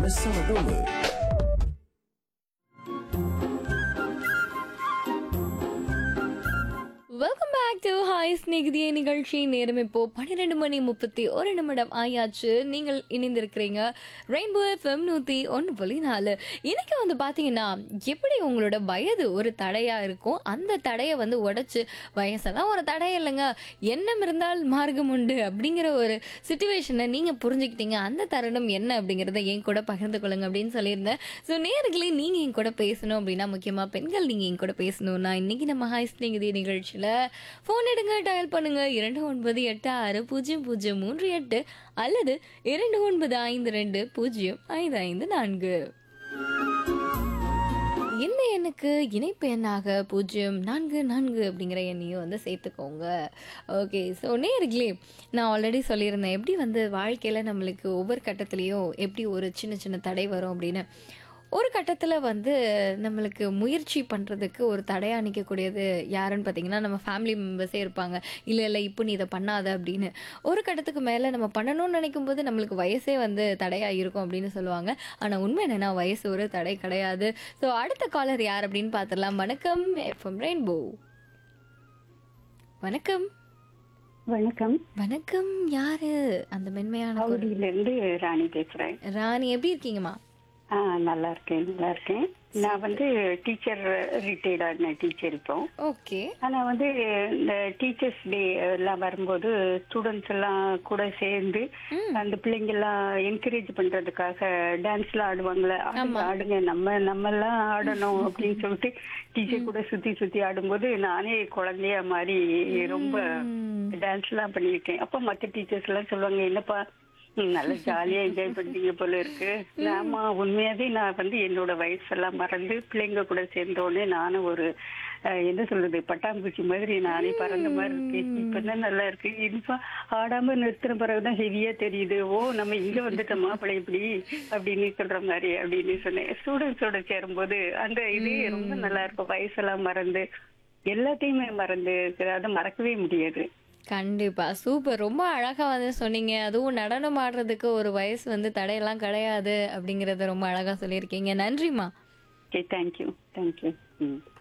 Bersama Doma. Welcome back to hi ஸ்நேகிதிய நிகழ்ச்சி நேரம் இப்போ பன்னிரெண்டு மணி முப்பத்தி ஒரு நிமிடம் ஆயாச்சு நீங்கள் இணைந்திருக்கிறீங்க ரெயின்போ எஃப்எம் நூற்றி ஒன்று புள்ளி நாலு இன்னைக்கு வந்து பார்த்தீங்கன்னா எப்படி உங்களோட வயது ஒரு தடையாக இருக்கும் அந்த தடையை வந்து உடைச்சு வயசெல்லாம் ஒரு தடை இல்லைங்க எண்ணம் இருந்தால் மார்க்கம் உண்டு அப்படிங்கிற ஒரு சுச்சுவேஷனை நீங்கள் புரிஞ்சுக்கிட்டீங்க அந்த தருணம் என்ன அப்படிங்கிறத என் கூட பகிர்ந்து கொள்ளுங்க அப்படின்னு சொல்லியிருந்தேன் ஸோ நேர்களே நீங்கள் என் கூட பேசணும் அப்படின்னா முக்கியமாக பெண்கள் நீங்கள் என் கூட பேசணும்னா இன்னைக்கு நம்ம ஹாய் ஸ்நேகிதி நிகழ்ச்சியில் ஃபோன் எடுங்க டயல் பண்ணுங்க இரண்டு ஒன்பது எட்டு ஆறு பூஜ்ஜியம் பூஜ்ஜியம் மூன்று எட்டு அல்லது இரண்டு ஒன்பது ஐந்து ரெண்டு பூஜ்ஜியம் ஐந்து ஐந்து நான்கு இந்த எண்ணுக்கு இணைப்பு எண்ணாக பூஜ்ஜியம் நான்கு நான்கு அப்படிங்கிற எண்ணையும் வந்து சேர்த்துக்கோங்க ஓகே ஸோ நேர்களே நான் ஆல்ரெடி சொல்லியிருந்தேன் எப்படி வந்து வாழ்க்கையில் நம்மளுக்கு ஒவ்வொரு கட்டத்துலேயும் எப்படி ஒரு சின்ன சின்ன தடை வரும் அப்படின்னு ஒரு கட்டத்தில் வந்து நம்மளுக்கு முயற்சி பண்ணுறதுக்கு ஒரு தடையாக நிற்கக்கூடியது யாருன்னு பார்த்தீங்கன்னா நம்ம ஃபேமிலி மெம்பர்ஸே இருப்பாங்க இல்லை இல்லை இப்போ நீ இதை பண்ணாத அப்படின்னு ஒரு கட்டத்துக்கு மேலே நம்ம பண்ணணும்னு நினைக்கும் போது நம்மளுக்கு வயசே வந்து தடையாக இருக்கும் அப்படின்னு சொல்லுவாங்க ஆனால் உண்மை என்னன்னா வயசு ஒரு தடை கிடையாது ஸோ அடுத்த காலர் யார் அப்படின்னு பார்த்துடலாம் வணக்கம் எஃப்எம் ரெயின்போ வணக்கம் வணக்கம் வணக்கம் யாரு அந்த மென்மையான குரல். ஹவுடியில இருந்து ராணி பேசுறேன் ராணி எப்படி இருக்கீங்கம்மா ஆ நல்லா இருக்கேன் நல்லா இருக்கேன் நான் வந்து டீச்சர் ரிட்டையர்ட் ஆன டீச்சர் இப்போ ஓகே ஆனா வந்து இந்த டீச்சர்ஸ் டே எல்லாம் வரும்போது ஸ்டூடெண்ட்ஸ் எல்லாம் கூட சேர்ந்து அந்த பிள்ளைங்க எல்லாம் என்கரேஜ் பண்றதுக்காக டான்ஸ் எல்லாம் ஆடுவாங்களே ஆடுங்க ஆடுங்க நம்ம நம்ம எல்லாம் ஆடணும் அப்படின்னு சொல்லிட்டு டீச்சர் கூட சுத்தி சுத்தி ஆடும்போது நானே குழந்தையா மாதிரி ரொம்ப டான்ஸ் எல்லாம் பண்ணியிருக்கேன் அப்ப மத்த டீச்சர்ஸ் எல்லாம் சொல்லுவாங்க என்னப்பா நீங்க நல்லா ஜாலியா என்ஜாய் பண்ணீங்க போல இருக்கு ஆமா உண்மையாவே நான் வந்து என்னோட வயசெல்லாம் மறந்து பிள்ளைங்க கூட சேர்ந்த உடனே நானும் ஒரு அஹ், என்ன சொல்றது பட்டாம்பூச்சி மாதிரி நானே பறந்த மாதிரி இருக்கேன் இப்பதான் நல்லா இருக்கு இப்ப ஆடாம நிறுத்தின பிறகுதான் ஹெவியா தெரியுது ஓ நம்ம இங்க வந்துட்டோமா பழைய இப்படி அப்படின்னு சொல்ற மாதிரி அப்படின்னு சொன்னேன் ஸ்டூடெண்ட்ஸோட சேரும்போது அந்த இது ரொம்ப நல்லா இருக்கும் வயசெல்லாம் மறந்து எல்லாத்தையுமே மறந்து அதை மறக்கவே முடியாது கண்டிப்பா சூப்பர் ரொம்ப அழகா வந்து சொன்னீங்க அதுவும் நடனம் ஆடுறதுக்கு ஒரு வயசு வந்து தடையெல்லாம் கிடையாது அப்படிங்கறத ரொம்ப அழகா சொல்லியிருக்கீங்க நன்றிம்மா ஓகே தேங்க்யூ தேங்க்யூ ம்